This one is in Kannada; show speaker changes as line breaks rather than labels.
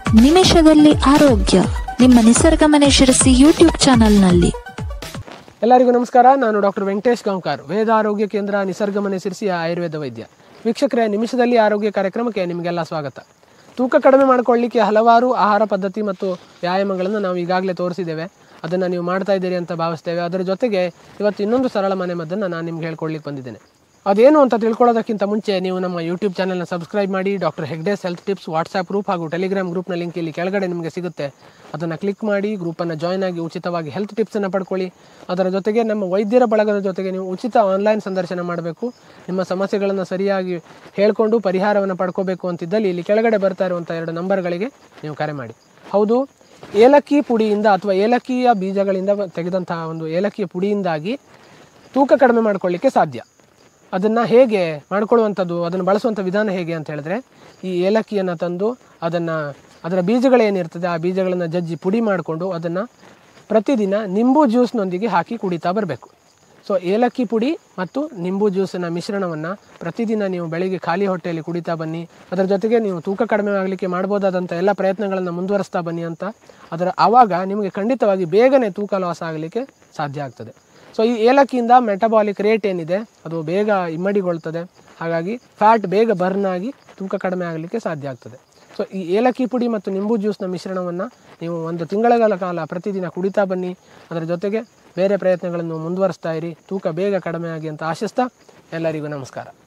ನಿಮಿಷದಲ್ಲಿ ಆರೋಗ್ಯ ನಿಮ್ಮ ನಿಸರ್ಗ ಮನೆ ಶಿರಸಿ ಯೂಟ್ಯೂಬ್ ಚಾನೆಲ್ನಲ್ಲಿ
ಎಲ್ಲರಿಗೂ ನಮಸ್ಕಾರ ನಾನು ಡಾಕ್ಟರ್ ವೆಂಕಟೇಶ್ ಗಾಂವ್ಕರ್ ವೇದ ಆರೋಗ್ಯ ಕೇಂದ್ರ ನಿಸರ್ಗ ಮನೆ ಸಿರಿಸಿಯ ಆಯುರ್ವೇದ ವೈದ್ಯ ವೀಕ್ಷಕರೇ ನಿಮಿಷದಲ್ಲಿ ಆರೋಗ್ಯ ಕಾರ್ಯಕ್ರಮಕ್ಕೆ ನಿಮಗೆಲ್ಲ ಸ್ವಾಗತ ತೂಕ ಕಡಿಮೆ ಮಾಡಿಕೊಳ್ಳಿಕ್ಕೆ ಹಲವಾರು ಆಹಾರ ಪದ್ಧತಿ ಮತ್ತು ವ್ಯಾಯಾಮಗಳನ್ನು ನಾವು ಈಗಾಗಲೇ ತೋರಿಸಿದ್ದೇವೆ ಅದನ್ನು ನೀವು ಮಾಡ್ತಾ ಇದ್ದೀರಿ ಅಂತ ಭಾವಿಸ್ತೇವೆ ಅದರ ಜೊತೆಗೆ ಇವತ್ತು ಇನ್ನೊಂದು ಸರಳ ಮನೆ ಮದ್ದನ್ನು ನಾನು ನಿಮ್ಗೆ ಹೇಳ್ಕೊಳ್ಳಿಕ್ಕೆ ಬಂದಿದ್ದೇನೆ ಅದೇನು ಅಂತ ತಿಳ್ಕೊಳ್ಳೋದಕ್ಕಿಂತ ಮುಂಚೆ ನೀವು ನಮ್ಮ ಯೂಟ್ಯೂಬ್ ಚಾನಲ್ನ ಸಬ್ಸ್ಕ್ರೈಬ್ ಮಾಡಿ doctor Hegde's health tips WhatsApp group ಹಾಗೂ ಟೆಲಿಗ್ರಾಮ್ ಗ್ರೂಪ್ನ ಲಿಂಕ್ ಇಲ್ಲಿ ಕೆಳಗಡೆ ನಿಮಗೆ ಸಿಗುತ್ತೆ ಅದನ್ನು ಕ್ಲಿಕ್ ಮಾಡಿ ಗ್ರೂಪನ್ನು ಜಾಯ್ನ್ ಆಗಿ ಉಚಿತವಾಗಿ ಹೆಲ್ತ್ ಟಿಪ್ಸನ್ನು ಪಡ್ಕೊಳ್ಳಿ ಅದರ ಜೊತೆಗೆ ನಮ್ಮ ವೈದ್ಯರ ಬಳಗದ ಜೊತೆಗೆ ನೀವು ಉಚಿತ ಆನ್ಲೈನ್ ಸಂದರ್ಶನ ಮಾಡಬೇಕು ನಿಮ್ಮ ಸಮಸ್ಯೆಗಳನ್ನು ಸರಿಯಾಗಿ ಹೇಳಿಕೊಂಡು ಪರಿಹಾರವನ್ನು ಪಡ್ಕೋಬೇಕು ಅಂತಿದ್ದಲ್ಲಿ ಇಲ್ಲಿ ಕೆಳಗಡೆ ಬರ್ತಾ ಇರುವಂಥ ಎರಡು ನಂಬರ್ಗಳಿಗೆ ನೀವು ಕರೆ ಮಾಡಿ ಹೌದು ಏಲಕ್ಕಿ ಪುಡಿಯಿಂದ ಅಥವಾ ಏಲಕ್ಕಿಯ ಬೀಜಗಳಿಂದ ತೆಗೆದಂತಹ ಒಂದು ಏಲಕ್ಕಿಯ ಪುಡಿಯಿಂದಾಗಿ ತೂಕ ಕಡಿಮೆ ಮಾಡಿಕೊಳ್ಳಿಕ್ಕೆ ಸಾಧ್ಯ ಅದನ್ನು ಹೇಗೆ ಮಾಡ್ಕೊಳ್ಳುವಂಥದ್ದು ಅದನ್ನು ಬಳಸುವಂಥ ವಿಧಾನ ಹೇಗೆ ಅಂತ ಹೇಳಿದ್ರೆ ಈ ಏಲಕ್ಕಿಯನ್ನು ತಂದು ಅದನ್ನು ಅದರ ಬೀಜಗಳೇನಿರ್ತದೆ ಆ ಬೀಜಗಳನ್ನು ಜಜ್ಜಿ ಪುಡಿ ಮಾಡಿಕೊಂಡು ಅದನ್ನು ಪ್ರತಿದಿನ ನಿಂಬು ಜ್ಯೂಸ್ನೊಂದಿಗೆ ಹಾಕಿ ಕುಡಿತಾ ಬರಬೇಕು ಸೊ ಏಲಕ್ಕಿ ಪುಡಿ ಮತ್ತು ನಿಂಬು ಜ್ಯೂಸಿನ ಮಿಶ್ರಣವನ್ನು ಪ್ರತಿದಿನ ನೀವು ಬೆಳಿಗ್ಗೆ ಖಾಲಿ ಹೊಟ್ಟೆಯಲ್ಲಿ ಕುಡಿತಾ ಬನ್ನಿ ಅದರ ಜೊತೆಗೆ ನೀವು ತೂಕ ಕಡಿಮೆ ಆಗಲಿಕ್ಕೆ ಮಾಡ್ಬೋದಾದಂಥ ಎಲ್ಲ ಪ್ರಯತ್ನಗಳನ್ನು ಮುಂದುವರಿಸ್ತಾ ಬನ್ನಿ ಅಂತ ಅದರ ಆವಾಗ ನಿಮಗೆ ಖಂಡಿತವಾಗಿ ಬೇಗನೆ ತೂಕ ಲಾಸ್ ಆಗಲಿಕ್ಕೆ ಸಾಧ್ಯ ಆಗ್ತದೆ ಸೊ ಈ ಏಲಕ್ಕಿಯಿಂದ ಮೆಟಬಾಲಿಕ್ ರೇಟ್ ಏನಿದೆ ಅದು ಬೇಗ ಇಮ್ಮಡಿಗೊಳ್ತದೆ ಹಾಗಾಗಿ ಫ್ಯಾಟ್ ಬೇಗ ಬರ್ನ್ ಆಗಿ ತೂಕ ಕಡಿಮೆ ಆಗಲಿಕ್ಕೆ ಸಾಧ್ಯ ಆಗ್ತದೆ ಸೊ ಈ ಏಲಕ್ಕಿ ಪುಡಿ ಮತ್ತು ನಿಂಬು ಜ್ಯೂಸ್ನ ಮಿಶ್ರಣವನ್ನು ನೀವು ಒಂದು ತಿಂಗಳ ಕಾಲ ಪ್ರತಿದಿನ ಕುಡಿತಾ ಬನ್ನಿ ಅದರ ಜೊತೆಗೆ ಬೇರೆ ಪ್ರಯತ್ನಗಳನ್ನು ಮುಂದುವರಿಸ್ತಾ ಇರಿ ತೂಕ ಬೇಗ ಕಡಿಮೆ ಆಗಿ ಅಂತ ಆಶಿಸ್ತಾ ಎಲ್ಲರಿಗೂ ನಮಸ್ಕಾರ